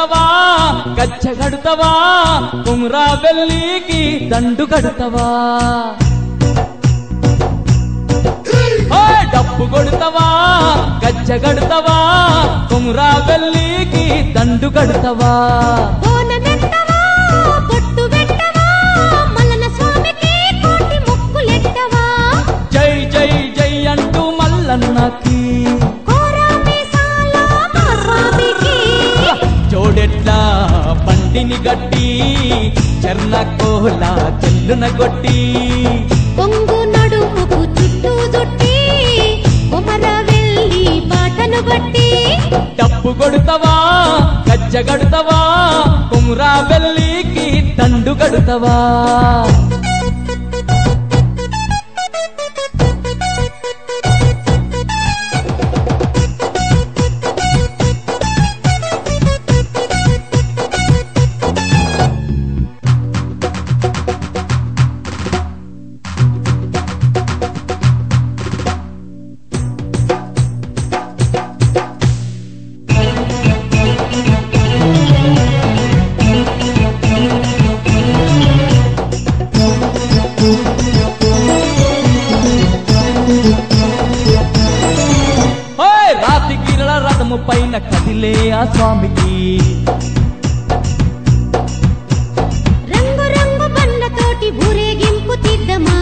కడతవా గచ్చ కడతవా కుమ్రా వెళ్ళికి దండు కడతవా ఓయ్ డప్పు కొడతవా గజ్జ కడతవా కుమ్రా వెళ్ళికి దండు కడతవా బోనమెత్తవా, బొట్టు పెట్టవా, మల్లన స్వామికి కోటి ముక్కులెట్టవా. జై జై జై అంటూ మల్లన్నకి కోరా మీసాల మా స్వామికి. జోడెట్లా బండిని గట్టి చర్ల కోల చెల్లున కొట్టి కొంగు నడుముకు చుట్టూ చుట్టి కొమర వెళ్ళి బాటను బట్టి డప్పు కొడతవా గజ్జ కడతవా కుమ్రా వెళ్ళికి దండు కడతవా ఓయ్ రాతి గిరల రథము పైన కదిలే ఆ స్వామికి రంగు రంగు బండ్లతోటి ఊరేగింపు తీద్దమా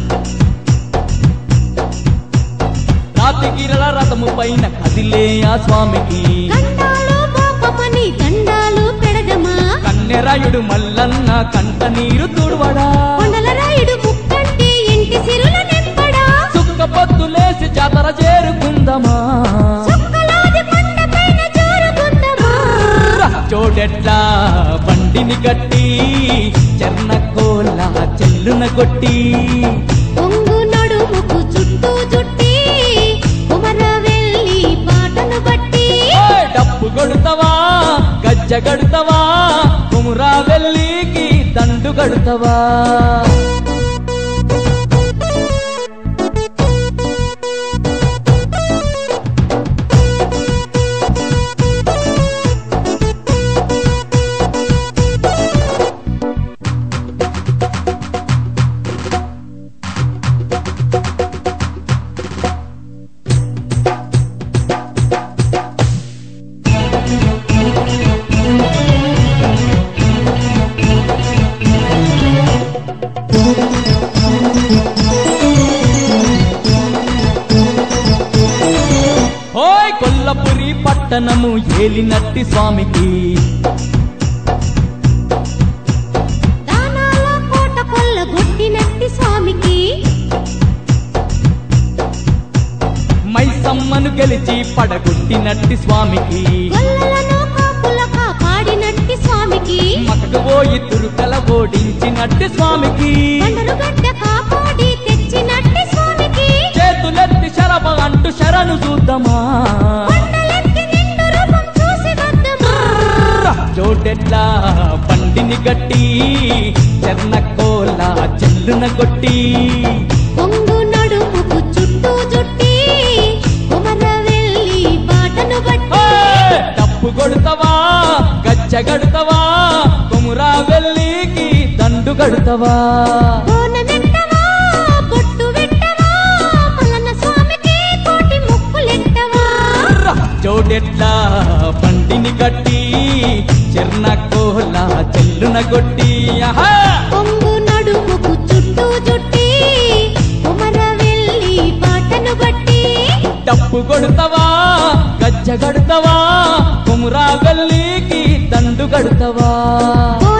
రాతి గిరల రథము పైన కదిలే ఆ స్వామికి గండాలు మోపమని దండాలు పెడదమా కన్నెరాయుడు మల్లన్న కంట నీరు తుడవడా కొండల రాయుడు ముక్కంటి ఇంటి సిరుల నింపడా సుక్క పొద్దులేసి జాతర చేరుకుందమా చుక్కలాది కొండపైన జోరుగుందమా చోడెట్లా బండిని గట్టి చెర్న కోల చెల్లున కొట్టి కొంగు నడుముకు చుట్టూ చుట్టి కుమర వెళ్ళి పాటను బట్టి ఓయ్ డప్పు కొడతవా గజ్జ కడతవా కుమురా వెళ్ళికి దండు కడతవా ఓయ్ కొల్లపురి పట్టణము ఏలినట్టి స్వామికి దానాల కోట కొల్ల గొట్టినట్టి స్వామికి మైసమ్మను గెలిచి పడగొట్టినట్టి స్వామికి గొల్లలను కాపుల కాపాడినట్టి స్వామికి మకకు పోయి తురుకల ఓడించినట్టి స్వామికి బండలు గడ్డ కాపాడి తెచ్చినట్టి స్వామికి చేతులెత్తి శరభ అంటూ శరణు చూద్దామా కొండలెక్కి నిండు రూపం చూసి వద్దమా చోటెట్లా బండిని గట్టి చెర్న కోల చెల్లున కొట్టి కొంగు నడుముకు చుట్టూ చుట్టి కుమర వెళ్ళి బాటను బట్టి ఓయ్! డప్పు కొడతవా గజ్జ గడతవా కుమురా వెళ్ళికి దండు కడతవా బోనమెత్తవా, బొట్టు పెట్టవా, మల్లన్న స్వామికి కోటి ముక్కులెట్టవా. చోటెట్లా బండిని గట్టి చెర్న కోల చెల్లున కొట్టి ఆహా! కొంగు నడుముకు చుట్టూ చుట్టి కుమర వెళ్ళి బాటను బట్టి డప్పు కొడతవా గజ్జ గడతవా కుమురా వెళ్ళికి దండు కడతవా ఓ